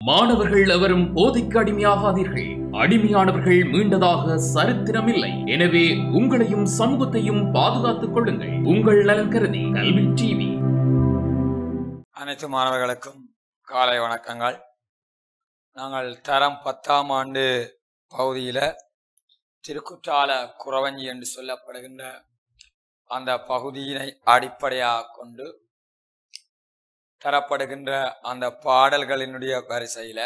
மாணவர்கள் எவரும் போதைக்கு அடிமையாகாதீர்கள் அடிமையானவர்கள் மீண்டதாக சரித்திரமில்லை எனவே உங்களையும் சமூகத்தையும் பாதுகாத்துக் கொள்ளுங்கள் உங்கள் நலன் கருதி கல்வி டிவி அனைத்து மாணவர்களுக்கும் காலை வணக்கங்கள் நாங்கள் தரம் பத்தாம் ஆண்டு பகுதியில் திருக்குற்றால குறவஞ்சி என்று சொல்லப்படுகின்ற அந்த பகுதியினை அடிப்படையாக கொண்டு தரப்படுகின்ற அந்த பாடல்களினுடைய வரிசையில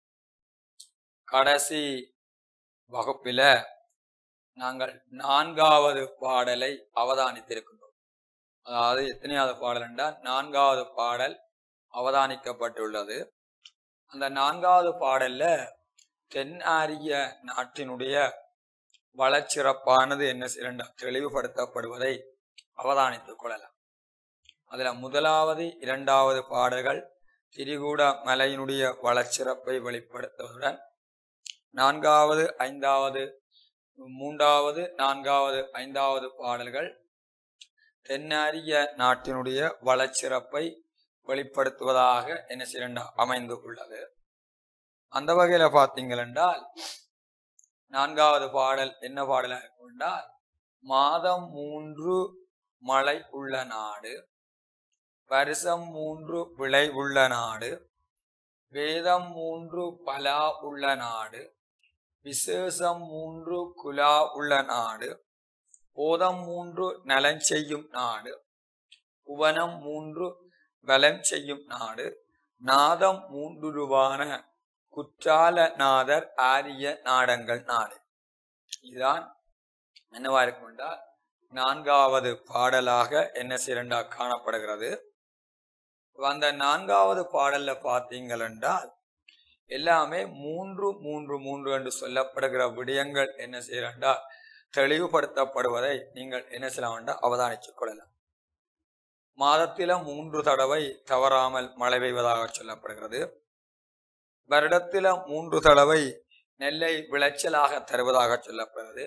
கடைசி வகுப்பில நாங்கள் நான்காவது பாடலை அவதானித்திருக்கின்றோம் அதாவது எத்தனையாவது பாடல் என்றால் நான்காவது பாடல் அவதானிக்கப்பட்டுள்ளது அந்த நான்காவது பாடல்ல தென் ஆரிய நாட்டினுடைய வளச்சிறப்பானது என்ன சிறந்த தெளிவுபடுத்தப்படுவதை அவதானித்துக் கொள்ளலாம் அதுல முதலாவது இரண்டாவது பாடல்கள் திரிகூட மலையினுடைய வளச்சிறப்பை வெளிப்படுத்துவதுடன் நான்காவது ஐந்தாவது மூன்றாவது நான்காவது ஐந்தாவது பாடல்கள் தென்னாரிய நாட்டினுடைய வளச்சிறப்பை வெளிப்படுத்துவதாக என்ன சிறந்த அமைந்து உள்ளது அந்த வகையில பார்த்தீங்கள் என்றால் நான்காவது பாடல் என்ன பாடலாக இருக்கும் என்றால் மாதம் மூன்று மழை உள்ள நாடு வருஷம் மூன்று விளை உள்ள நாடு வேதம் மூன்று பலா உள்ள நாடு விசேஷம் மூன்று குலா உள்ள நாடு போதம் மூன்று நலன் செய்யும் நாடு புவனம் மூன்று வலம் செய்யும் நாடு நாதம் மூன்றுருவான குற்றால நாதர் ஆரிய நாடங்கள் நாடு இதுதான் என்னவா இருக்கும் என்றால் நான்காவது பாடலாக என்ன சிறண்டா காணப்படுகிறது அந்த நான்காவது பாடல்ல பார்த்தீங்கள் என்றால் எல்லாமே மூன்று மூன்று மூன்று என்று சொல்லப்படுகிற விடயங்கள் என்ன செய்யறா தெளிவுபடுத்தப்படுவதை நீங்கள் என்ன செய்யலாம் என்றால் அவதானித்துக் கொள்ளலாம் மாதத்தில மூன்று தடவை தவறாமல் மழை பெய்வதாக சொல்லப்படுகிறது வருடத்தில மூன்று தடவை நெல்லை விளைச்சலாக தருவதாக சொல்லப்படுகிறது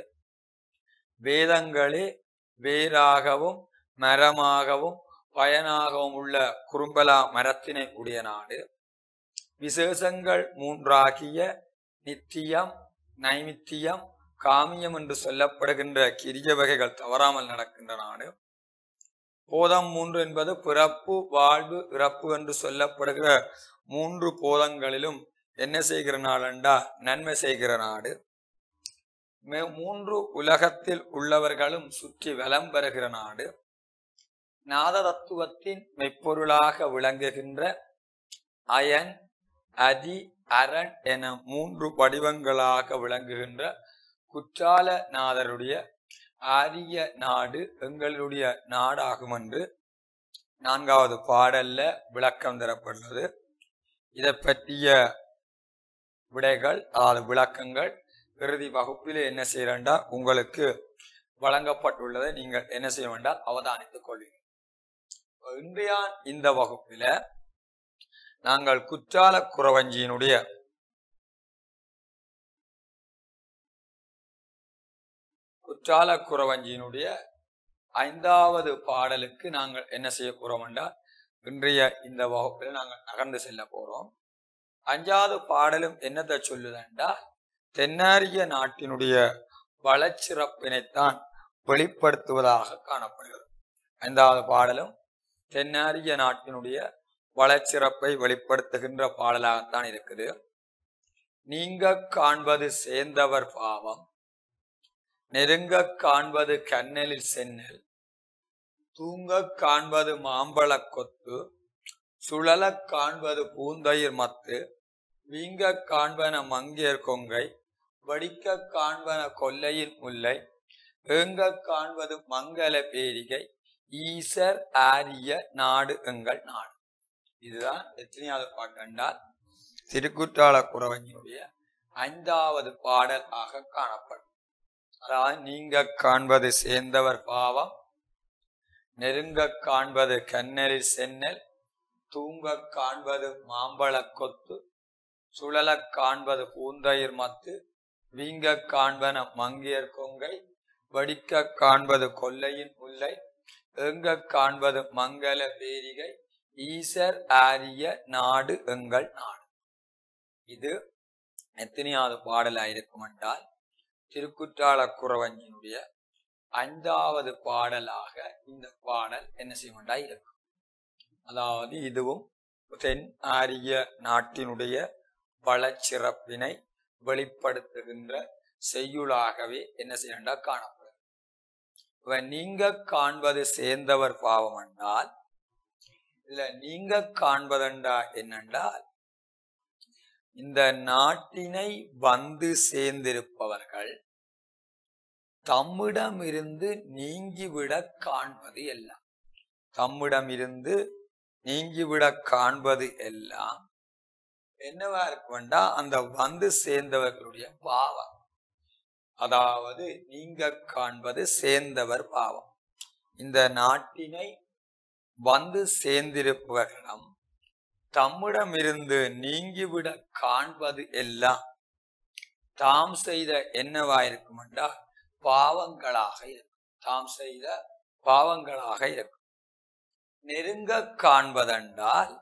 வேதங்களே வேராகவும் மரமாகவும் பயனாகவும் உள்ள குறும்பலா மரத்தினை உடைய நாடு விசேஷங்கள் மூன்றாகிய நித்தியம் நைமித்தியம் காமியம் என்று சொல்லப்படுகின்ற கிரிய வகைகள் தவறாமல் நடக்கின்ற நாடு போதம் மூன்று என்பது பிறப்பு வாழ்வு இறப்பு என்று சொல்லப்படுகிற மூன்று போதங்களிலும் என்ன செய்கிற நாடண்டா நன்மை செய்கிற நாடு மூன்று உலகத்தில் உள்ளவர்களும் சுற்றி வலம் பெறுகிற நாடு நாத தத்துவத்தின் மெய்ப்பொருளாக விளங்குகின்ற அயன் அதி அரண் என மூன்று வடிவங்களாக விளங்குகின்ற குற்றால நாதருடைய ஆரிய நாடு எங்களுடைய நாடாகும் என்று நான்காவது பாடல்ல விளக்கம் தரப்பட்டுள்ளது இதை பற்றிய விடைகள் அதாவது விளக்கங்கள் இறுதி வகுப்பில் என்ன செய்யறா உங்களுக்கு வழங்கப்பட்டுள்ளதை நீங்கள் என்ன செய்ய வேண்டாம் அவதானித்துக் கொள்வீங்க இன்றைய இந்த வகுப்பில நாங்கள் குற்றால குறவஞ்சியினுடைய குற்றால குறவஞ்சியினுடைய ஐந்தாவது பாடலுக்கு நாங்கள் என்ன செய்ய போறோம் என்றால் இன்றைய இந்த வகுப்பில் நாங்கள் நகர்ந்து செல்ல போறோம் அஞ்சாவது பாடலும் என்னத்தை சொல்லுதென்றால் தென்னாரிய நாட்டினுடைய வளச்சிறப்பினைத்தான் வெளிப்படுத்துவதாக காணப்படுகிறது ஐந்தாவது பாடலும் தென்னாரிய நாட்டினுடைய வளச்சிறப்பை வெளிப்படுத்துகின்ற பாடலாகத்தான் இருக்குது நீங்க காண்பது சேர்ந்தவர் பாவம் நெருங்க காண்பது கண்ணலில் சென்னல் தூங்க காண்பது மாம்பழ கொத்து சுழல காண்பது பூந்தயிர் மத்து வீங்க காண்பன மங்கியர் கொங்கை வடிக்க காண்பன கொல்லையின் முல்லை ஏங்க காண்பது மங்கள பேரிகை ஈசர் ஆரிய நாடு எங்கள் நாடு இதுதான் எத்தனையாவது பாட்டு என்றால் திருக்குற்றால குறவஞ்சினுடைய ஐந்தாவது பாடல் ஆக காணப்படும் அதாவது நீங்க காண்பது சேர்ந்தவர் பாவம் நெருங்க காண்பது கண்ணலில் சென்னல் தூங்க காண்பது மாம்பழ கொத்து சுழல காண்பது பூந்தயிர் மத்து வீங்க காண்பன மங்கியர் கொங்கை வடிக்க காண்பது கொல்லையின் முல்லை எங்க காண்பது மங்கள பேரிகை ஈசர் ஆரிய நாடு எங்கள் நாடு இது எத்தனையாவது பாடலா இருக்கும் என்றால் திருக்குற்றால குறவஞ்சினுடைய ஐந்தாவது பாடலாக இந்த பாடல் என்ன செய்யமெண்டா இருக்கும் அதாவது இதுவும் தென் ஆரிய நாட்டினுடைய பலச்சிறப்பினை வெளிப்படுத்துகின்ற செய்யுளாகவே என்ன செய்யண்டா காணப்படும் இப்ப நீங்க காண்பது சேர்ந்தவர் பாவம் என்றால் இல்ல நீங்க காண்பதெண்டா என்னென்றால் இந்த நாட்டினை வந்து சேர்ந்திருப்பவர்கள் தம்மிடமிருந்து நீங்கிவிட காண்பது எல்லாம் தம்மிடமிருந்து நீங்கிவிட காண்பது எல்லாம் என்னவா இருக்கும்டா அந்த வந்து சேர்ந்தவர்களுடைய பாவம் அதாவது நீங்க காண்பது சேர்ந்தவர் பாவம் இந்த நாட்டினை வந்து சேர்ந்திருப்பவர்களிடம் தம்மிடமிருந்து நீங்கிவிட காண்பது எல்லாம் தாம் செய்த என்னவா இருக்குமெண்டா பாவங்களாக இருக்கும் தாம் செய்த பாவங்களாக இருக்கும் நெருங்க காண்பதென்றால்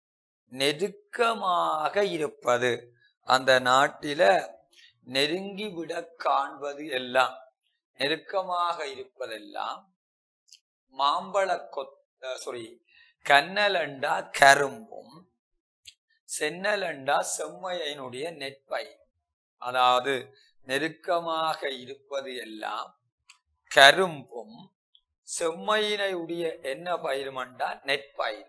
நெருக்கமாக இருப்பது அந்த நாட்டில நெருங்கி விட காண்பது எல்லாம் நெருக்கமாக இருப்பதெல்லாம் மாம்பழ கொத்த சாரி கண்ணலண்டா கரும்பும் சென்னலண்டா செம்மையினுடைய நெற்பை அதாவது நெருக்கமாக இருப்பது எல்லாம் கரும்பும் செம்மையினையுடைய என்ன பயிருமண்டா நெற்பயிர்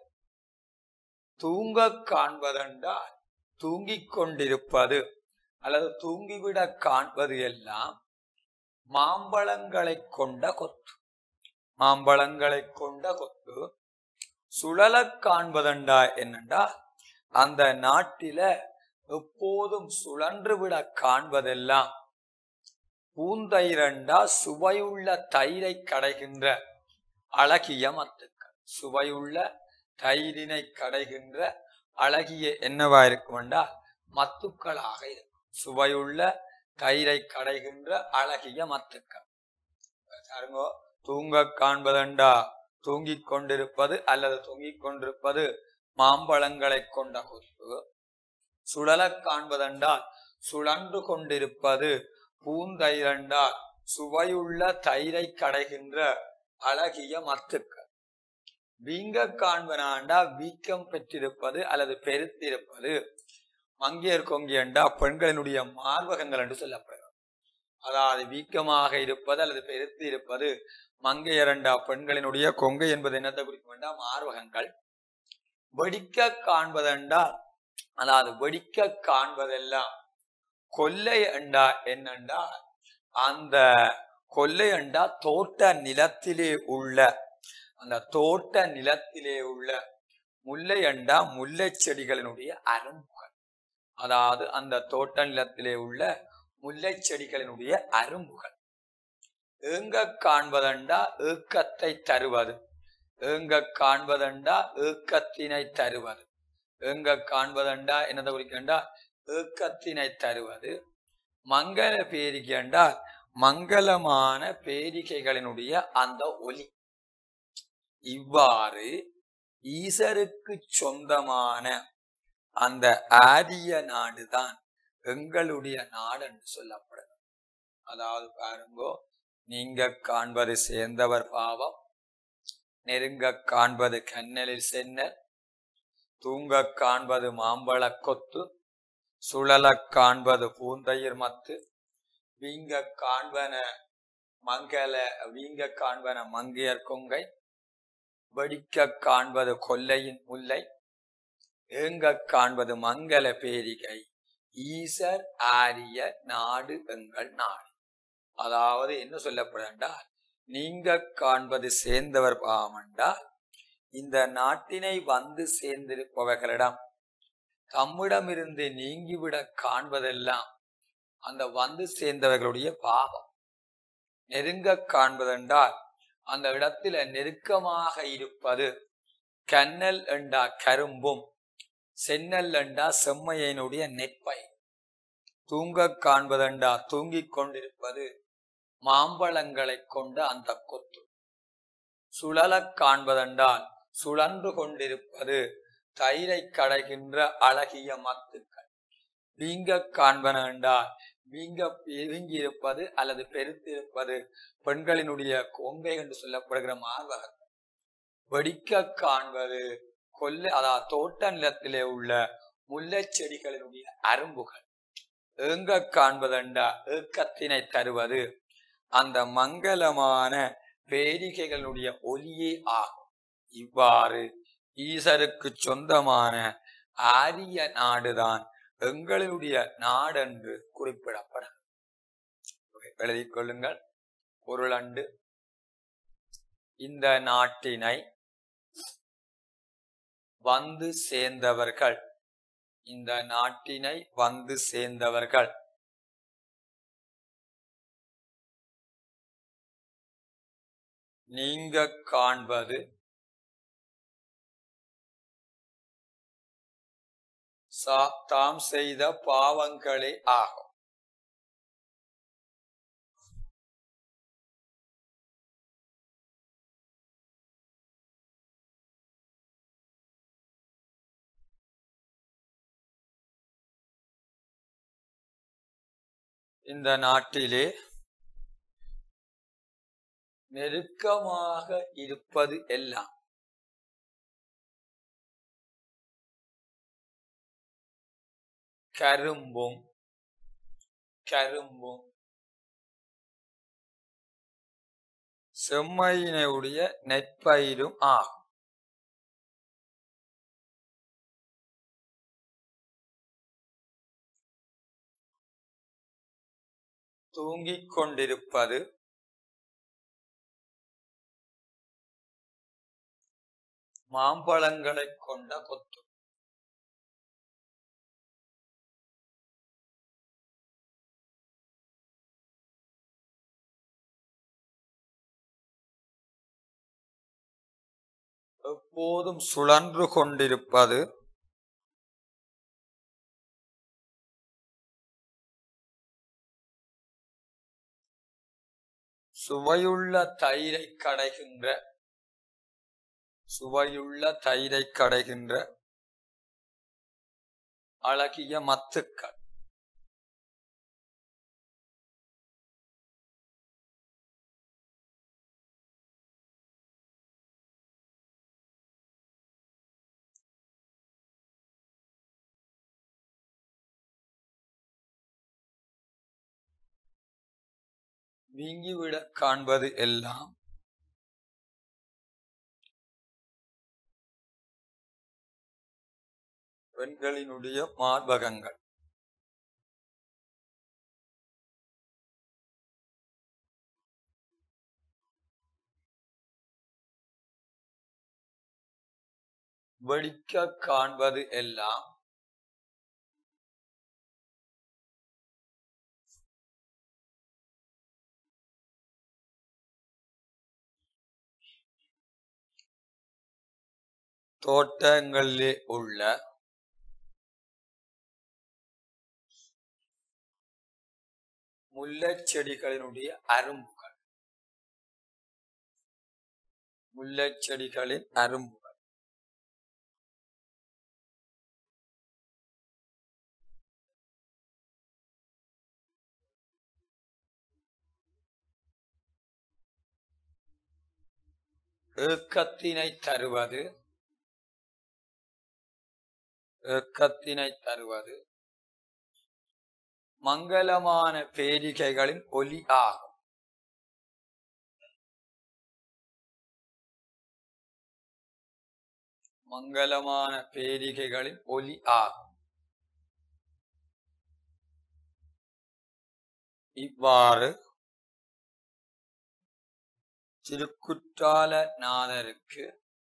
தூங்க காண்பதென்றால் தூங்கிக் கொண்டிருப்பது அல்லது தூங்கிவிட காண்பது எல்லாம் மாம்பழங்களை கொண்ட கொத்து மாம்பழங்களை கொண்ட கொத்து சுழலக் காண்பதெண்டா என்னண்டா அந்த நாட்டில எப்போதும் சுழன்று விட காண்பதெல்லாம் பூந்தயிரண்டா சுவையுள்ள தயிரை கடைகின்ற அழகிய மத்துக்கள் சுவையுள்ள தயிரினை கடைகின்ற அழகிய என்னவா இருக்கும்டா மத்துக்களாக இருக்கும் சுவையுள்ள தயிரை கடைகின்ற அழகிய மத்துக்கள் பாருங்கோ தூங்க காண்பதண்டா தூங்கிக் கொண்டிருப்பது அல்லது தூங்கிக் கொண்டிருப்பது மாம்பழங்களை கொண்ட கொத்து சுழலக் காண்பதென்றால் சுழன்று கொண்டிருப்பது பூந்தயிரண்டால் சுவையுள்ள தயிரை கடைகின்ற அழகிய மத்துக்கள் வீங்க காண்பனாண்டா வீக்கம் பெற்றிருப்பது அல்லது பெருத்திருப்பது மங்கையர் கொங்கியண்டா பெண்களினுடைய மார்பகங்கள் என்று சொல்லப்படுகிறது அதாவது வீக்கமாக இருப்பது அல்லது பெருத்து இருப்பது மங்கையரண்டா பெண்களினுடைய கொங்கை என்பது என்னத்தை குறிக்கும் என்றால் மார்பகங்கள் வெடிக்க காண்பதென்றால் அதாவது வெடிக்க காண்பதெல்லாம் கொல்லை அண்டா என்னண்டா அந்த கொல்லை அண்டா தோட்ட நிலத்திலே உள்ள அந்த தோட்ட நிலத்திலே உள்ள முல்லை அண்டா முல்லை செடிகளினுடைய அரும்புகள் அதாவது அந்த தோட்ட நிலத்திலே உள்ள முல்லை செடிகளினுடைய அரும்புகள் ஏங்க காண்பதண்டா ஏக்கத்தை தருவது ஏங்க காண்பதண்டா ஏக்கத்தினை தருவது ஏங்க காண்பதண்டா என்னதை குறிக்கண்டா ஏக்கத்தினை தருவது மங்கள பேரிகை என்றால் மங்களமான பேரிகைகளினுடைய அந்த ஒலி இவ்வாறு ஈசருக்கு சொந்தமான அந்த ஆரிய நாடுதான் எங்களுடைய நாடு என்று சொல்லப்படுது அதாவது பாருங்கோ நீங்க காண்பது சேர்ந்தவர் பாவம் நெருங்க காண்பது கண்ணலில் சென்னல் தூங்க காண்பது மாம்பழ கொத்து சுழலக் காண்பது பூந்தயிர் மத்து வீங்க காண்பன மங்கள வீங்க காண்பன மங்கையர் கொங்கை வெடிக்க காண்பது கொல்லையின் முல்லை ஏங்க காண்பது மங்கள பேரிகை ஈசர் ஆரிய நாடு எங்கள் நாடு அதாவது என்ன சொல்லப்படுகின்றால் நீங்க காண்பது சேர்ந்தவர் பாவமென்றால் இந்த நாட்டினை வந்து சேர்ந்திருப்பவர்களிடம் தம்மிடமிருந்து நீங்கிவிட காண்பதெல்லாம் அந்த வந்து சேர்ந்தவர்களுடைய பாவம் நெருங்க காண்பதென்றால் அந்த இடத்துல நெருக்கமாக இருப்பது கண்ணல் என்றா கரும்பும் சென்னல் என்றா செம்மையனுடைய நெற்பை தூங்க காண்பதெண்டா தூங்கிக் கொண்டிருப்பது மாம்பழங்களை கொண்ட அந்த கொத்து சுழலக் காண்பதென்றால் சுழன்று கொண்டிருப்பது தயிரை கடைகின்ற அழகிய மத்துக்கள் வீங்க காண்பன என்றால் வீங்க வீங்கி இருப்பது அல்லது பெருத்திருப்பது பெண்களினுடைய கோம்பை என்று சொல்லப்படுகிற மார்பகம் வெடிக்க காண்பது கொல்ல அதாவது தோட்ட நிலத்திலே உள்ள முல்லைச் செடிகளினுடைய அரும்புகள் ஏங்க காண்பதென்றா ஏக்கத்தினை தருவது அந்த மங்களமான பேரிகைகளுடைய ஒலியே ஆகும் இவ்வாறு ஈசருக்கு சொந்தமான ஆரிய நாடுதான் எங்களுடைய நாடென்று குறிப்பிடப்படும் எழுதிக் கொள்ளுங்கள் பொருளண்டு இந்த நாட்டினை வந்து சேர்ந்தவர்கள் இந்த நாட்டினை வந்து சேர்ந்தவர்கள் நீங்க காண்பது சா- தாம் செய்த பாவங்களே ஆகும் இந்த நாட்டிலே நெருக்கமாக இருப்பது எல்லாம் கரும்பும் கரும்பும் செம்மையினுடைய நெற்பயிரும் ஆகும் தூங்கிக் கொண்டிருப்பது மாம்பழங்களைக் கொண்ட கொத்து எப்போதும் சுழன்று கொண்டிருப்பது சுவையுள்ள தயிரை கடைகின்ற சுவையுள்ள தயிரை கடைகின்ற அழகிய மத்துக்கள் வீங்கிவிடக் காண்பது எல்லாம் பெண்களினுடைய மார்பகங்கள் வெடிக்க காண்பது எல்லாம் தோட்டங்களிலே உள்ள முல்லைச் செடிகளினுடைய அரும்புகள் முல்லைச் செடிகளின் அரும்புகள் ஏக்கத்தினை தருவது ஏக்கத்தினை தருவது மங்களமான பேரிகைகளின் ஒலி ஆகும் மங்களமான பேரிகைகளின் ஒலி ஆகும் இவ்வாறு திருக்குற்றால நாதருக்கு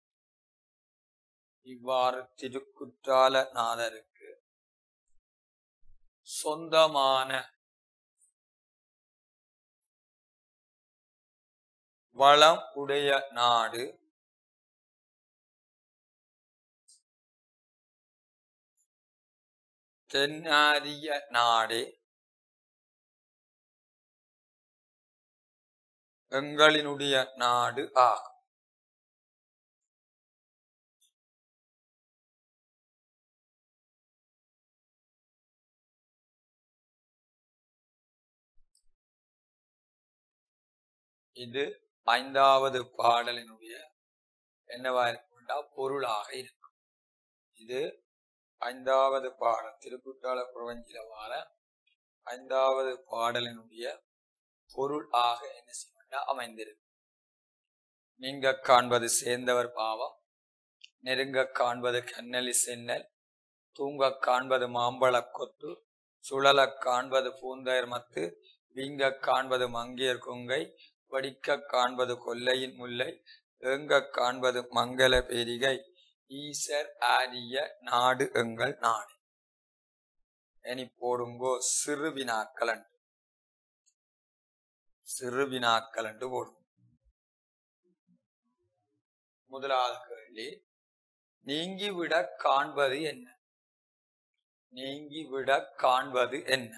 இவ்வாறு திருக்குற்றால நாதருக்கு சொந்தமான வளம் உடைய நாடு தென்னாரிய நாடே எங்களினுடைய நாடு ஆகும் இது ஐந்தாவது பாடலினுடைய என்னவா இருக்கும்டா பொருளாக இருக்கும் இது ஐந்தாவது பாடல் திருக்குற்றால பிரபஞ்சில வார ஐந்தாவது பாடலினுடைய பொருள் ஆக என்ன செய்யணும்னா அமைந்திருக்கு நீங்க காண்பது சேர்ந்தவர் பாவம் நெருங்க காண்பது கண்ணலி சென்னல் தூங்க காண்பது மாம்பழ கொத்து சுழல காண்பது பூந்தயர் மத்து வீங்க காண்பது மங்கையர் கொங்கை வடிக்க காண்பது கொல்லையின் முல்லை ஏங்க காண்பது மங்கள பெரிகை ஈசர் ஆரிய நாடு எங்கள் நாடு இனி போடுங்கோ சிறு வினாக்கள் சிறு வினாக்கள் என்று போடும் முதலாவது கேள்வி நீங்கிவிட காண்பது என்ன நீங்கிவிட காண்பது என்ன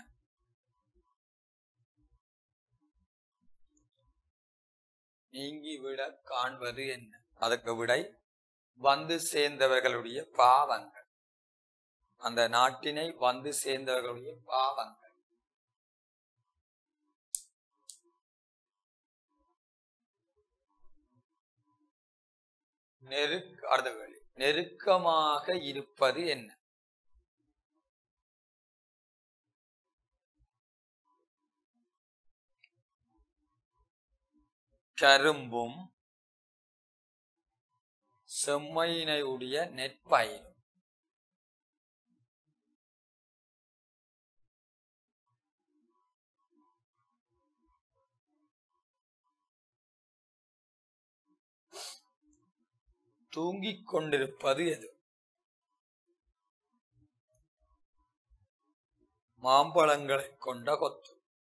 நீங்கிவிட காண்பது என்ன அதுக்கு விடை வந்து சேர்ந்தவர்களுடைய பாவங்கள் அந்த நாட்டினை வந்து சேர்ந்தவர்களுடைய பாவங்கள் நெருக்க அடுத்த கேள்வி நெருக்கமாக இருப்பது என்ன கரும்பும் செம்மையினை உடைய நெற்பயிரும் தூங்கிக் கொண்டிருப்பது எது மாம்பழங்களை கொண்ட கொத்து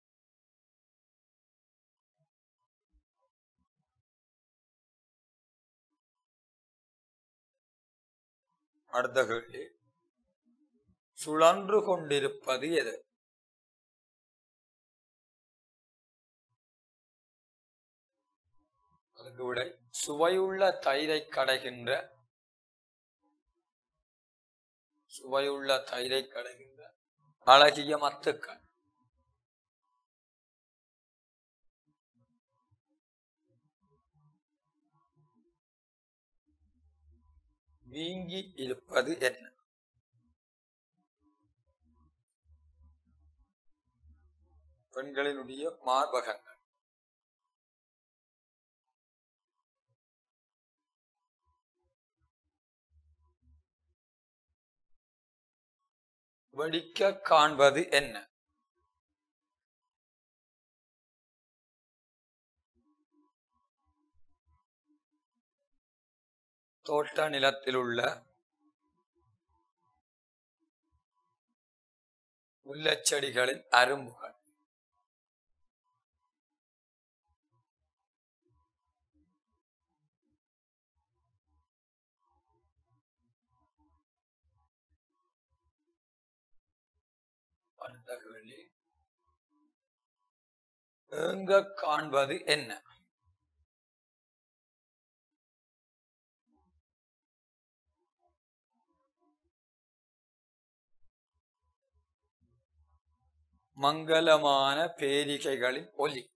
அடுத்த கேள்வி சுழன்று கொண்டிருப்பது எது அதுக்கு விடை சுவையுள்ள தயிரை கடைகின்ற சுவையுள்ள தயிரை கடைகின்ற அழகிய மத்துக்கள் வீங்கி இருப்பது என்ன பெண்களினுடைய மார்பகங்கள் வெடிக்க காண்பது என்ன தோட்ட நிலத்தில் உள்ள முல்லச்செடிகளின் அரும்புகள் அடுத்த கேள்வி ஏங்க காண்பது என்ன மங்களமான பேரிகைகளின் ஒலி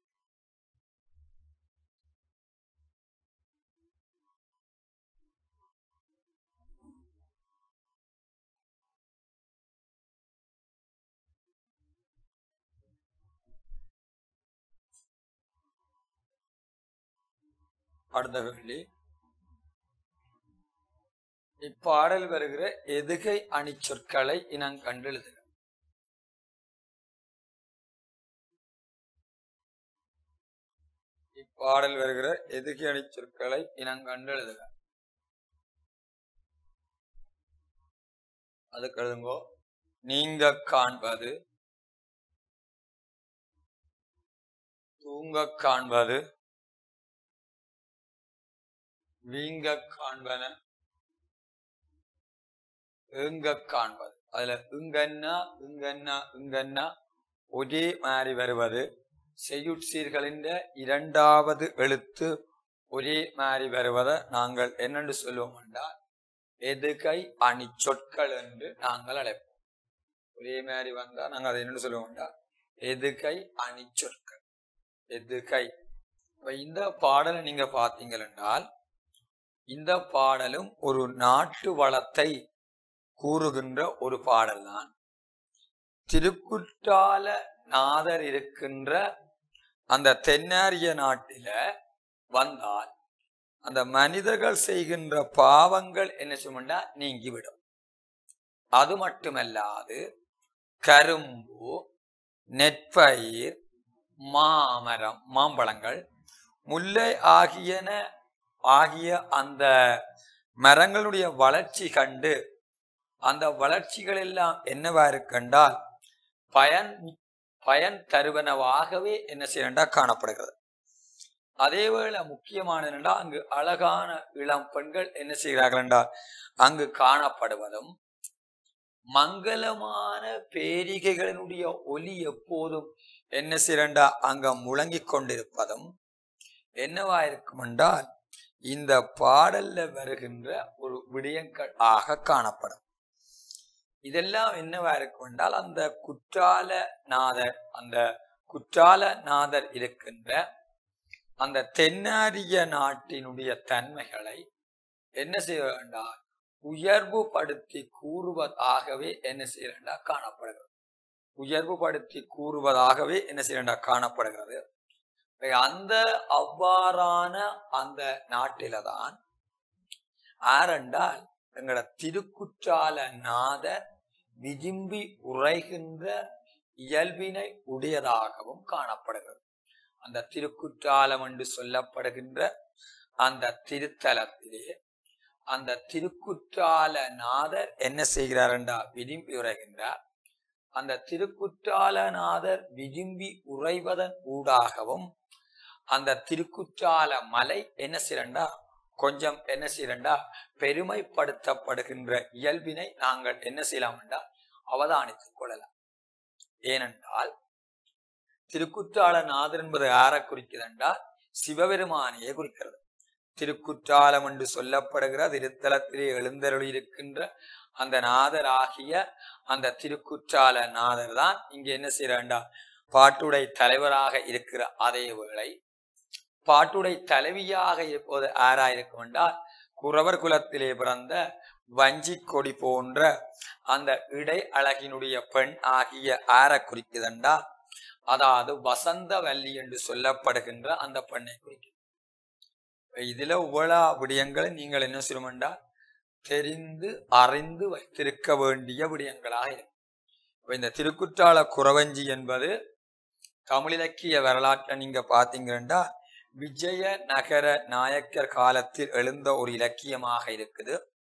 அடுத்த கேள்வி இப்பாடல் வருகிற எதுகை அணிச்சொற்களை இனங்கண்டு எழுதுக இப்பாடல் வருகிற எதுகை அணிச்சொற்களை இனங்கண்டு எழுதுக அதுக்கு எழுதுங்கோ நீங்க காண்பது தூங்க காண்பது வீங்க காண்பன எங்க காண்பது அதுல இங்கன்னா இங்கன்னா இங்கன்னா ஒரே மாதிரி வருவது செய்யுட்சீர்களின் இரண்டாவது எழுத்து ஒரே மாதிரி வருவதை நாங்கள் என்னென்று சொல்லுவோம் என்றால் எதுகை அணி சொற்கள் என்று நாங்கள் அழைப்போம் ஒரே மாதிரி வந்தா நாங்கள் அதை என்னென்னு சொல்லுவோம் என்றால் எதுகை அணி சொற்கள் எதுகை இப்ப இந்த பாடலை நீங்க பார்த்தீங்கள் என்றால் இந்த பாடலும் ஒரு நாட்டு வளத்தை கூறுகின்ற ஒரு பாடல் தான் திருக்குற்றால நாதர் இருக்கின்ற அந்த தென்னாரிய நாட்டில வந்தால் அந்த மனிதர்கள் செய்கின்ற பாவங்கள் என்ன செய்யும்னா நீங்கிவிடும் அது மட்டுமல்லாது கரும்பு நெற்பயிர் மாமரம் மாம்பழங்கள் முல்லை ஆகியன ஆகிய அந்த மரங்களுடைய வளர்ச்சி கண்டு அந்த வளர்ச்சிகள் எல்லாம் என்னவா இருக்கென்றால் பயன் பயன் தருவனவாகவே என்ன செய்யண்டா காணப்படுகிறது அதேவேளை முக்கியமானது என்றால் அங்கு அழகான இளம் பெண்கள் என்ன செய்கிறார்கள் என்றால் அங்கு காணப்படுவதும் மங்களமான பேரிகைகளினுடைய ஒலி எப்போதும் என்ன செய்யண்டா அங்க முழங்கிக் கொண்டிருப்பதும் என்னவா இருக்கும் என்றால் இந்த பாடல்ல வருகின்ற ஒரு விடயங்கள் ஆக காணப்படும் இதெல்லாம் என்னவா இருக்கும் என்றால் அந்த குற்றால நாதர் அந்த குற்றால நாதர் இருக்கின்ற அந்த தென்னாரிய நாட்டினுடைய தன்மைகளை என்ன செய்ய வேண்டாம் உயர்வு படுத்தி கூறுவதாகவே என்ன செய்யறா காணப்படுகிறது உயர்வு படுத்தி கூறுவதாகவே என்ன செய்யறா காணப்படுகிறது அந்த அவ்வாறான அந்த நாட்டில தான் ஆரண்டால் எங்களோட திருக்குற்றால நாத விரும்பி உரைகின்ற இயல்பினை உடையதாகவும் காணப்படுகிறது அந்த திருக்குற்றாலம் என்று சொல்லப்படுகின்ற அந்த திருத்தலத்திலே அந்த திருக்குற்றால நாதர் என்ன செய்கிறார் என்றா விரும்பி உரைகின்றார் அந்த திருக்குற்றாலநாதர் விரும்பி உறைவதன் ஊடாகவும் அந்த திருக்குற்றால மலை என்ன செய்யண்டா கொஞ்சம் என்ன செய்யண்டா பெருமைப்படுத்தப்படுகின்ற இயல்பினை நாங்கள் என்ன செய்யலாம் என்றால் அவதானித்துக் கொள்ளலாம் ஏனென்றால் திருக்குற்றாலநாதர் என்பது யாரை குறிக்கிறது என்றால் சிவபெருமானையே குறிக்கிறது திருக்குற்றாலம் என்று சொல்லப்படுகிற திருத்தலத்திலே எழுந்தருளி இருக்கின்ற அந்த நாதர் ஆகிய அந்த திருக்குற்றால நாதர் தான் இங்க என்ன செய்யறா பாட்டுடை தலைவராக இருக்கிற அதே வேளை பாட்டுடை தலைவியாக இருப்பது ஆரா இருக்கும் என்றால் குறவர் குலத்திலே பிறந்த வஞ்சி கொடி போன்ற அந்த இடை அழகினுடைய பெண் ஆகிய ஆர குறிக்குதண்டா அதாவது வசந்தவல்லி என்று சொல்லப்படுகின்ற அந்த பெண்ணை குறிக்கும் இதுல உவளா விடயங்களை நீங்கள் என்ன செய்யணும்டா தெரிந்து அறிந்து வைத்திருக்க வேண்டிய விடயங்களாக இருக்கும் இந்த திருக்குற்றால குறவஞ்சி என்பது தமிழிலக்கிய வரலாற்றை நீங்க பாத்தீங்கன்னா விஜய நகர நாயக்கர் காலத்தில் எழுந்த ஒரு இலக்கியமாக இருக்குது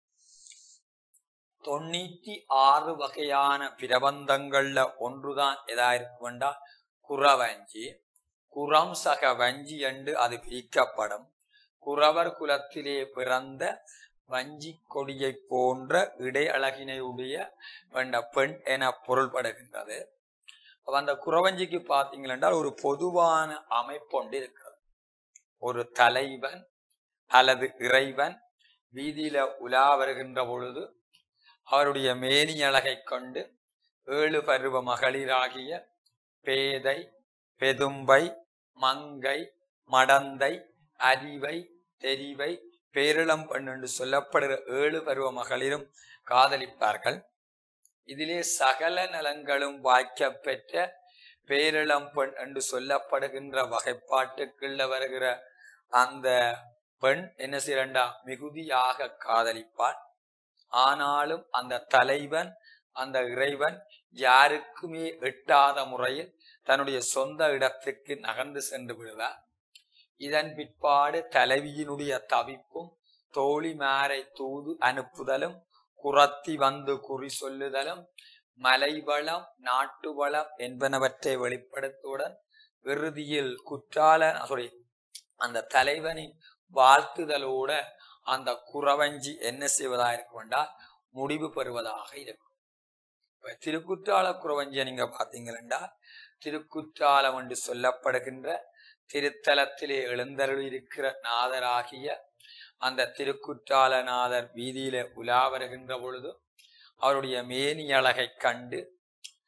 தொண்ணூத்தி ஆறு வகையான பிரபந்தங்கள்ல ஒன்றுதான் எதா இருக்குமெண்டா குறவஞ்சி குரம் சக வஞ்சி என்று அது பிரிக்கப்படும் குறவர் குலத்திலே பிறந்த வஞ்சி கொடியை போன்ற இடை அழகினையுடைய வேண்ட பெண் என பொருள்படுகின்றது அந்த குறவஞ்சிக்கு பார்த்தீங்களா ஒரு பொதுவான அமைப்பொண்டு இருக்கிறது ஒரு தலைவன் அல்லது இறைவன் வீதியில உலா வருகின்ற பொழுது அவருடைய மேனி அழகை கொண்டு ஏழு பருவ மகளிராகிய பேதை பெதும்பை மங்கை மடந்தை அறிவை தெரிவை பேரிளம் பெண் என்று சொல்லப்படுகிற ஏழு பருவ மகளிரும் காதலிப்பார்கள் இதிலே சகல நலங்களும் வாய்க்க பெற்ற பேரிளம் பெண் என்று சொல்லப்படுகின்ற வகைப்பாட்டுக்குள்ள வருகிற அந்த பெண் என்ன செய்யண்டா மிகுதியாக காதலிப்பாள் ஆனாலும் அந்த தலைவன் அந்த இறைவன் யாருக்குமே எட்டாத முறையில் தன்னுடைய சொந்த இடத்துக்கு நகர்ந்து சென்று விடுவார் இதன் பிற்பாடு தலைவியினுடைய தவிப்பும் தோழிமாரை தூது அனுப்புதலும் குரத்தி வந்து குறி சொல்லுதலும் மலைவளம் நாட்டு வளம் என்பனவற்றை வெளிப்படுத்துவதுடன் இறுதியில் குற்றால சாரி அந்த தலைவனின் வாழ்த்துதலோட அந்த குறவஞ்சி என்ன செய்வதா இருக்கும் என்றால் முடிவு பெறுவதாக இருக்கும் திருக்குற்றால குறவஞ்சியை நீங்க பாத்தீங்கன்னா திருக்குற்றாலம் என்று சொல்லப்படுகின்ற திருத்தலத்திலே எழுந்தருள் இருக்கிற நாதராகிய அந்த திருக்குற்றாலநாதர் வீதியில உலா வருகின்ற பொழுது அவருடைய மேனி அழகை கண்டு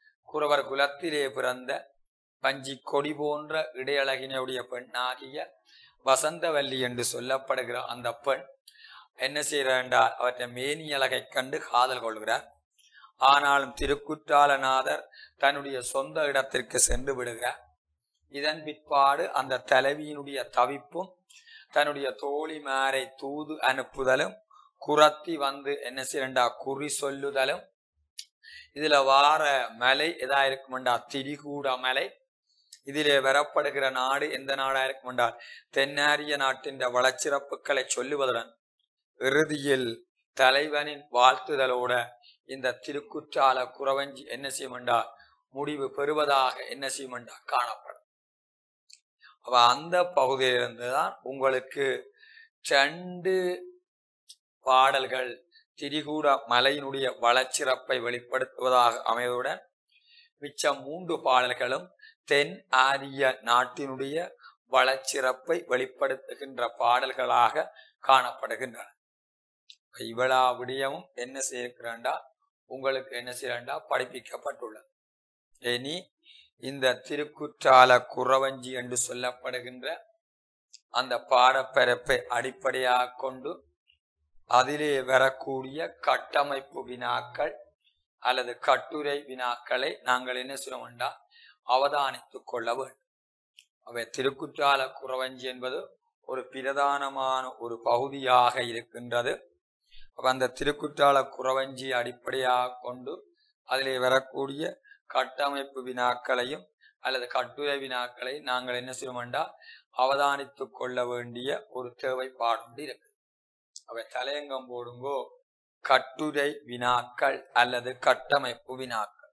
குறவர் குலத்திலே பிறந்த பஞ்சி கொடி போன்ற இடையழகினுடைய பெண்ணாகிய வசந்தவல்லி என்று சொல்லப்படுகிற அந்த பெண் என்ன செய்கிறார் என்றால் அவற்றை மேனி அழகை கண்டு காதல் கொள்கிறார் ஆனாலும் திருக்குற்றாலநாதர் தன்னுடைய சொந்த இடத்திற்கு சென்று விடுகிறார் இதன் பிற்பாடு அந்த தலைவியினுடைய தவிப்பும் தன்னுடைய தோழிமாரை தூது அனுப்புதலும் குரத்தி வந்து என்ன செய்யண்டா குறி சொல்லுதலும் இதுல வார மலை எதா இருக்குமெண்டா திரிகூட மலை இதிலே வரப்படுகிற நாடு எந்த நாடா இருக்குமென்றால் தென்னாரிய நாட்டின் வளச்சிறப்புகளை சொல்லுவதுடன் இறுதியில் தலைவனின் வாழ்த்துதலோட இந்த திருக்குற்றால குறவஞ்சி என்ன செய்யுமெண்டா முடிவு பெறுவதாக என்ன செய்யுமெண்டா காணப்படும் அப்ப அந்த பகுதியிலிருந்து தான் உங்களுக்கு ரெண்டு பாடல்கள் திரிகூட மலையினுடைய வளச்சிறப்பை வெளிப்படுத்துவதாக அமைவதுடன் மிச்சம் மூன்று பாடல்களும் தென் ஆரிய நாட்டினுடைய வளச்சிறப்பை வெளிப்படுத்துகின்ற பாடல்களாக காணப்படுகின்றன இவ்வளா விடயமும் என்ன செய்யிருக்கிறாண்டா உங்களுக்கு என்ன செய்யறா படிப்பிக்கப்பட்டுள்ளது இனி இந்த திருக்குற்றால குறவஞ்சி என்று சொல்லப்படுகின்ற அந்த பாடப்பரப்பை அடிப்படையாக கொண்டு அதிலே வரக்கூடிய கட்டமைப்பு வினாக்கள் அல்லது கட்டுரை வினாக்களை நாங்கள் என்ன செய்யணும்டா அவதானித்துக் கொள்ள வேண்டும் அவை திருக்குற்றால குறவஞ்சி என்பது ஒரு பிரதானமான ஒரு பகுதியாக இருக்கின்றது அப்ப அந்த திருக்குற்றால குறவஞ்சி அடிப்படையாக கொண்டு அதிலே வரக்கூடிய கட்டமைப்பு வினாக்களையும் அல்லது கட்டுரை வினாக்களை நாங்கள் என்ன செய்வோம்டா அவதானித்துக் கொள்ள வேண்டிய ஒரு தேவைப்பாடு இருக்கு அவை தலையங்கம் போடுங்கோ கட்டுரை வினாக்கள் அல்லது கட்டமைப்பு வினாக்கள்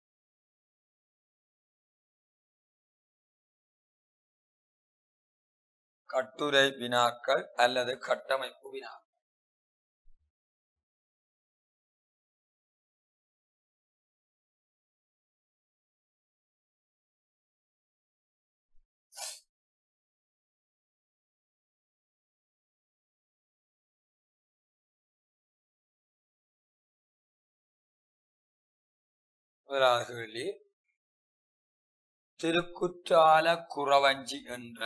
கட்டுரை வினாக்கள் அல்லது கட்டமைப்பு வினாக்கள் முதலாவது கேள்வி திருக்குற்றால குறவஞ்சி என்ற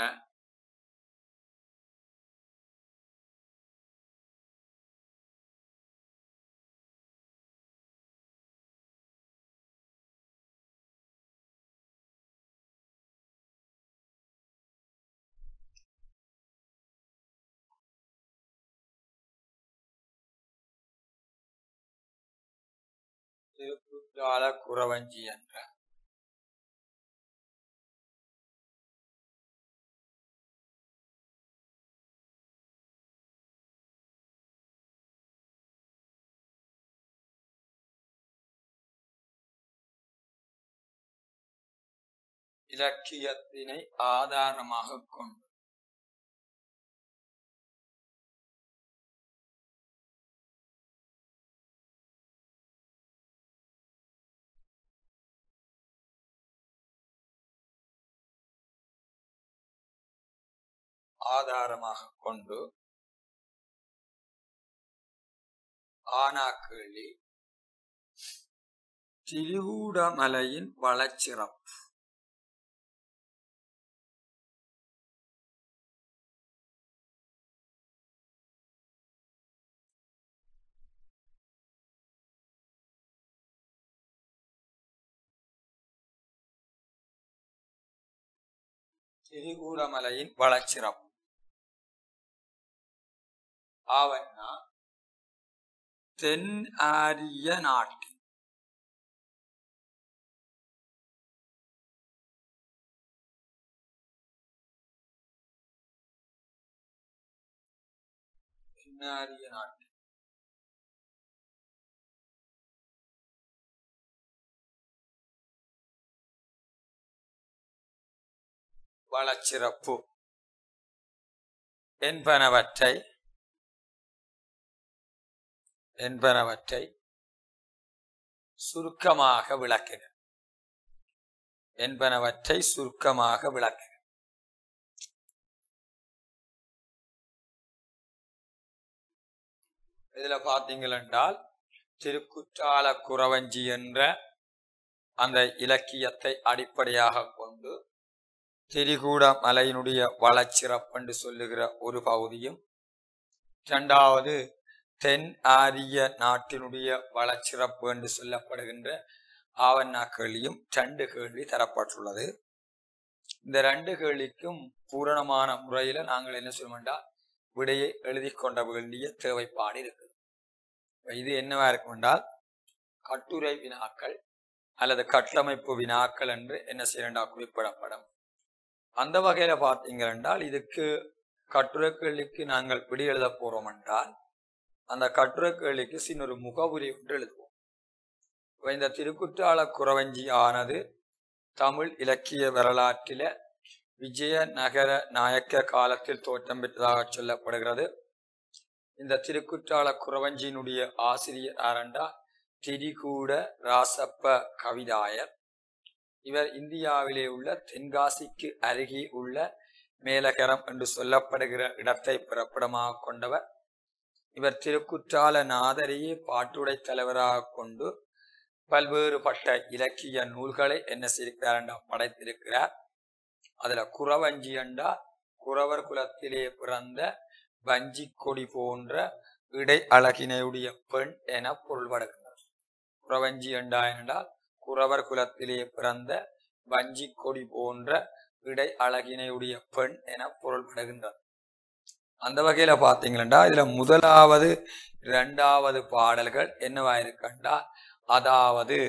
திருக்குற்றால குறவஞ்சி என்ற இலக்கியத்தினை ஆதாரமாக கொண்டு ஆதாரமாக கொண்டு ஆனாக்கேளி திரிகூடமலையின் வளச்சிறப்பு திரிகூடமலையின் வளச்சிறப்பு ஆவண்ணா தென் ஆரிய நாட்டின் தென்னாரிய நாட்டின் வளச்சிறப்பு என்பனவற்றை என்பனவற்றை சுருக்கமாக விளக்குக என்பனவற்றை சுருக்கமாக விளக்குக இதுல பாத்தீங்கள் என்றால் திருக்குற்றால குறவஞ்சி என்ற அந்த இலக்கியத்தை அடிப்படையாக கொண்டு திரிகூட மலையினுடைய வளச்சிறப்பென்று சொல்லுகிற ஒரு பகுதியும் இரண்டாவது தென் ஆரிய நாட்டினுடைய வளச்சிறப்பு என்று சொல்லப்படுகின்ற ஆவண்ணா கேள்வியும் ரெண்டு கேள்வி தரப்பட்டுள்ளது இந்த ரெண்டு கேள்விக்கும் பூரணமான முறையில நாங்கள் என்ன சொல்லுவோம்டா விடையை எழுதி கொண்ட வேண்டிய தேவைப்பாடு இருக்குது இது என்னவா இருக்கும் என்றால் கட்டுரை வினாக்கள் அல்லது கட்டமைப்பு வினாக்கள் என்று என்ன செய்யண்டா குறிப்பிடப்படும் அந்த வகையில பார்த்தீங்க என்றால் இதுக்கு கட்டுரை கேள்விக்கு நாங்கள் விடை எழுத போறோம் என்றால் அந்த கட்டுரை கேள்விக்கு சின்ன ஒரு முகவுரை ஒன்று எழுதுவோம் இப்ப இந்த திருக்குற்றால குறவஞ்சி ஆனது தமிழ் இலக்கிய வரலாற்றில விஜய நகர நாயக்க காலத்தில் தோற்றம் பெற்றதாக சொல்லப்படுகிறது இந்த திருக்குற்றால குறவஞ்சியினுடைய ஆசிரியர் ஆரண்டா திரிகூட ராசப்ப கவிதாயர் இவர் இந்தியாவிலே உள்ள தென்காசிக்கு அருகே உள்ள மேலகரம் என்று சொல்லப்படுகிற இடத்தை பிறப்பிடமாக கொண்டவர் இவர் திருக்குற்றால நாதரையே பாட்டுடை தலைவராக கொண்டு பல்வேறுபட்ட இலக்கிய நூல்களை என்ன செய்திருக்கிறார் படைத்திருக்கிறார் அதுல குறவஞ்சி என்றா குறவர் குலத்திலே பிறந்த வஞ்சி கொடி போன்ற இடை அழகினையுடைய பெண் என பொருள்படுகிறார் குறவஞ்சி என்றா என்றால் குறவர் குலத்திலே பிறந்த வஞ்சி கொடி போன்ற இடை அழகினையுடைய பெண் என பொருள்படுகின்றார் அந்த வகையில பாத்தீங்களா இதுல முதலாவது இரண்டாவது பாடல்கள் என்னவாயிருக்கண்டா அதாவது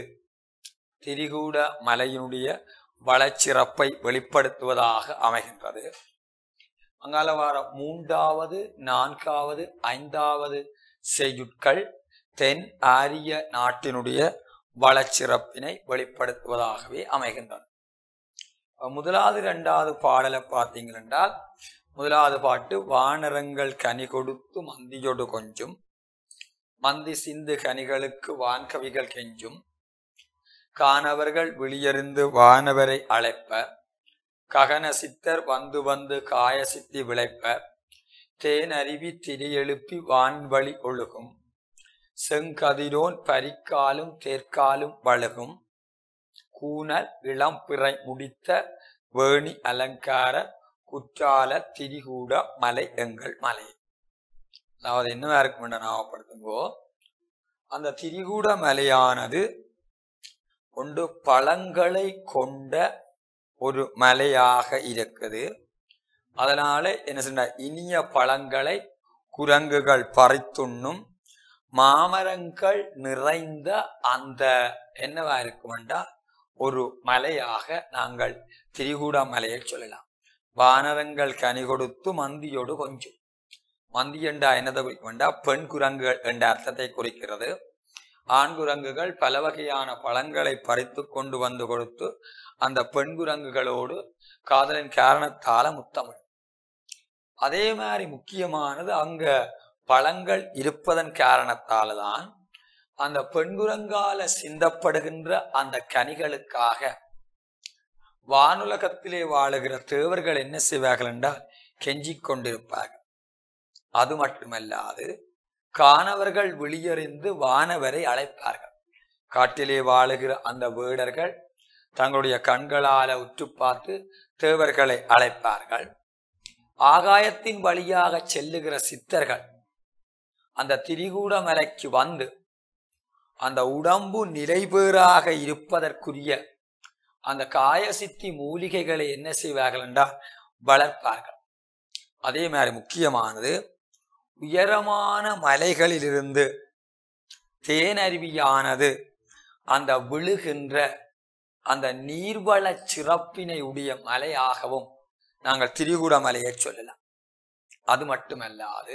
திரிகூட மலையினுடைய வளச்சிறப்பை வெளிப்படுத்துவதாக அமைகின்றது அங்கால வார மூன்றாவது நான்காவது ஐந்தாவது செய்யுட்கள் தென் ஆரிய நாட்டினுடைய வளச்சிறப்பினை வெளிப்படுத்துவதாகவே அமைகின்றன முதலாவது இரண்டாவது பாடலை பார்த்தீங்கள் முதலாவது பாட்டு வானரங்கள் கனி கொடுத்து மந்தியொடு கொஞ்சும் மந்தி சிந்து கனிகளுக்கு வான்கவிகள் கெஞ்சும் காணவர்கள் வெளியறிந்து வானவரை அழைப்ப ககன சித்தர் வந்து வந்து காய சித்தி விளைப்ப தேன் அருவி திரி எழுப்பி வான்வழி ஒழுகும் செங்கதிரோன் பரிக்காலும் தேர்க்காலும் வழுகும் கூனல் இளம்பிறை முடித்த வேணி அலங்கார குற்றால திரிகூட மலை எங்கள் மலை அதாவது என்னவா இருக்கும் ஞாபகப்படுத்துங்கோ அந்த திரிகூட மலையானது கொண்டு பழங்களை கொண்ட ஒரு மலையாக இருக்குது அதனால என்ன சொன்ன இனிய பழங்களை குரங்குகள் பறித்துண்ணும் மாமரங்கள் நிறைந்த அந்த என்னவா இருக்குமெண்டா ஒரு மலையாக நாங்கள் திரிகூட மலையை சொல்லலாம் வானரங்கள் கனி கொடுத்து மந்தியோடு கொஞ்சம் மந்தி என்றா என்னதை குறிக்குமெண்டா பெண் குரங்குகள் என்ற அர்த்தத்தை குறிக்கிறது ஆண் குரங்குகள் பல வகையான பழங்களை பறித்து கொண்டு வந்து கொடுத்து அந்த பெண் குரங்குகளோடு காதலின் காரணத்தால முத்தமிழ் அதே மாதிரி முக்கியமானது அங்க பழங்கள் இருப்பதன் காரணத்தால தான் அந்த பெண்குரங்கால சிந்தப்படுகின்ற அந்த கனிகளுக்காக வானுலகத்திலே வாழுகிற தேவர்கள் என்ன செய்வார்கள் என்றால் கெஞ்சிக் கொண்டிருப்பார்கள் அது மட்டுமல்லாது காணவர்கள் வெளியறிந்து வானவரை அழைப்பார்கள் காட்டிலே வாழுகிற அந்த வேடர்கள் தங்களுடைய கண்களால உற்று பார்த்து தேவர்களை அழைப்பார்கள் ஆகாயத்தின் வழியாக செல்லுகிற சித்தர்கள் அந்த திரிகூட மலைக்கு வந்து அந்த உடம்பு நிலைபேறாக இருப்பதற்குரிய அந்த காயசித்தி மூலிகைகளை என்ன செய்வார்கள் என்றால் வளர்ப்பார்கள் அதே மாதிரி முக்கியமானது உயரமான மலைகளிலிருந்து தேனருவியானது அந்த விழுகின்ற அந்த நீர்வள சிறப்பினை உடைய மலையாகவும் நாங்கள் திரிகுட மலையை சொல்லலாம் அது மட்டுமல்லாது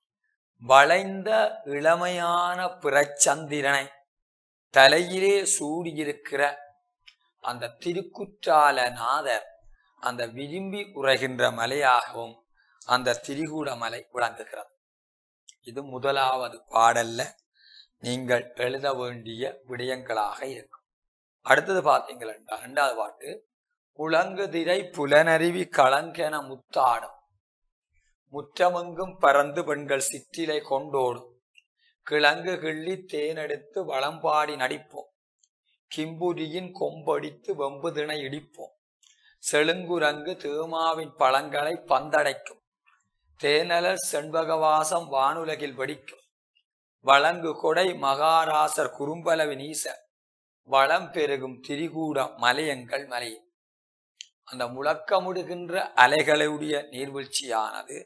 வளைந்த இளமையான பிறச்சந்திரனை தலையிலே சூடியிருக்கிற அந்த திருக்குற்றால நாதர் அந்த விரும்பி உரைகின்ற மலையாகவும் அந்த திரிகூட மலை விளங்குகிறது இது முதலாவது பாடல்ல நீங்கள் எழுத வேண்டிய விடயங்களாக இருக்கும் அடுத்தது பார்த்தீங்கள் என்றால் இரண்டாவது பாட்டு குளங்குதிரை புலனருவி களங்கென முத்தாடும் முற்றமெங்கும் பறந்து பெண்கள் சிற்றிலை கொண்டோடும் கிழங்கு கிள்ளி தேனெடுத்து வளம்பாடி நடிப்போம் கிம்புரியின் கொம்படித்து வெம்புதினை இடிப்போம் செழுங்குரங்கு தேமாவின் பழங்களை பந்தடைக்கும் தேனலர் செண்பகவாசம் வானுலகில் வெடிக்கும் வழங்கு கொடை மகாராசர் குறும்பலவி நீச வளம் பெருகும் திரிகூட மலையங்கள் மலையும் அந்த முழக்கமுடுகின்ற அலைகளுடைய நீர்வீழ்ச்சியானது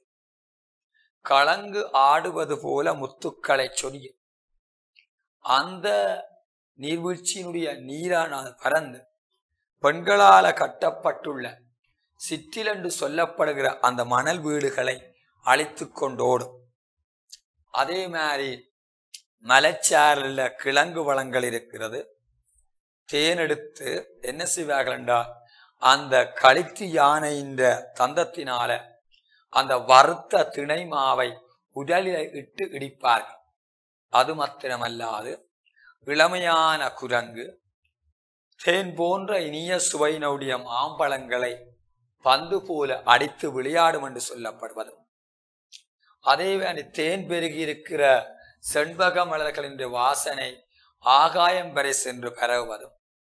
கலங்கு ஆடுவது போல முத்துக்களை சொரியும் அந்த நீர்வீழ்ச்சியினுடைய நீரானது பறந்து பெண்களால கட்டப்பட்டுள்ள சிற்றிலென்று சொல்லப்படுகிற அந்த மணல் வீடுகளை அழித்து கொண்டோடும் அதே மாதிரி மலைச்சாரல்ல கிழங்கு வளங்கள் இருக்கிறது தேனெடுத்து என்ன செய்வார்கள் என்றால் அந்த கழித்து யானையின் தந்தத்தினால அந்த வறுத்த திணை மாவை உடலில் இட்டு இடிப்பார்கள் அது மாத்திரமல்லாது இளமையான குரங்கு தேன் போன்ற இனிய சுவையினுடைய மாம்பழங்களை பந்து போல அடித்து விளையாடும் என்று சொல்லப்படுவது அதே வேண்டி தேன் பெருகி இருக்கிற செண்பக மலர்களின் வாசனை ஆகாயம் வரை சென்று பரவுவதும்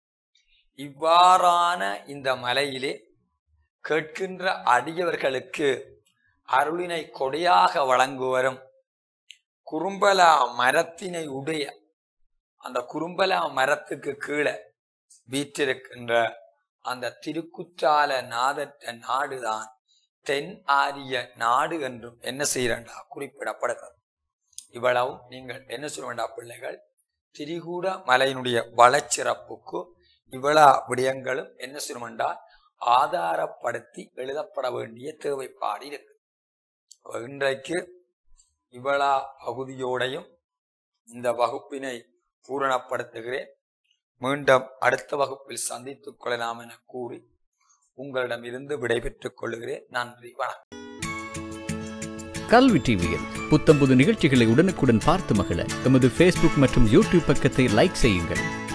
இவ்வாறான இந்த மலையிலே கேட்கின்ற அடியவர்களுக்கு அருளினை கொடையாக வழங்குவரும் குறும்பலா மரத்தினை உடைய அந்த குறும்பலா மரத்துக்கு கீழே வீற்றிருக்கின்ற அந்த திருக்குற்றால நாதற்ற நாடுதான் தென் ஆரிய நாடு என்றும் என்ன செய்யறண்டா குறிப்பிடப்படுகிறது இவ்வளவும் நீங்கள் என்ன சொல்ல வேண்டா பிள்ளைகள் திரிகூட மலையினுடைய வளச்சிறப்புக்கு இவ்வளா விடயங்களும் என்ன சொல்லுமெண்டா ஆதாரப்படுத்தி எழுதப்பட வேண்டிய தேவைப்பாடு இருக்கு இன்றைக்கு இவ்வளா பகுதியோடையும் இந்த வகுப்பினை பூரணப்படுத்துகிறேன் மீண்டும் அடுத்த வகுப்பில் சந்தித்துக் கொள்ளலாம் என கூறி உங்களிடமிருந்து விடைபெற்றுக் கொள்கிறேன் நன்றி வணக்கம் கல்வி டிவியில் புத்தம்புது நிகழ்ச்சிகளை உடனுக்குடன் பார்த்து மகிழ எமது ஃபேஸ்புக் மற்றும் யூடியூப் பக்கத்தை லைக் செய்யுங்கள்